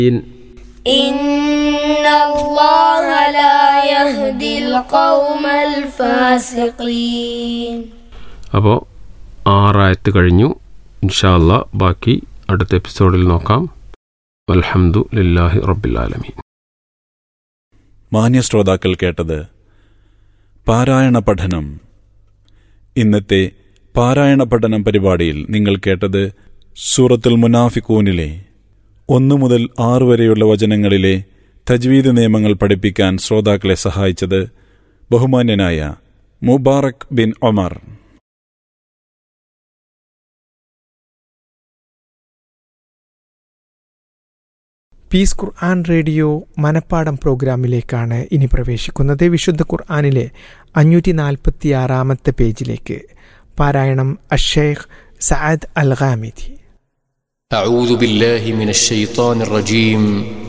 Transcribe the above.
إن الله لا يهدي القوم الفاسقين അപ്പോൾ ആറായത്ത് കഴിഞ്ഞു ഇൻഷാല്ല ബാക്കി അടുത്ത എപ്പിസോഡിൽ നോക്കാം അൽഹംദു ലില്ലാഹി റബ്ബിലാലമീൻ മാന്യ ശ്രോതാക്കൾ കേട്ടത് പാരായണ പഠനം ഇന്നത്തെ പാരായണ പഠനം പരിപാടിയിൽ നിങ്ങൾ കേട്ടത് സൂറത്തുൽ മുനാഫിക്കൂനിലെ ഒന്നു മുതൽ ആറ് വരെയുള്ള വചനങ്ങളിലെ തജ്വീദ് നിയമങ്ങൾ പഠിപ്പിക്കാൻ ശ്രോതാക്കളെ സഹായിച്ചത് ബഹുമാന്യനായ മുബാറക് ബിൻ ഒമർ പീസ് ഖുർആൻ റേഡിയോ മനപ്പാടം പ്രോഗ്രാമിലേക്കാണ് ഇനി പ്രവേശിക്കുന്നത് വിശുദ്ധ ഖുർആാനിലെ അഞ്ഞൂറ്റി നാൽപ്പത്തി ആറാമത്തെ പേജിലേക്ക് പാരായണം അഷേഖ് സഅദ് അൽ ഖാമിദി أعوذ بالله من الشيطان الرجيم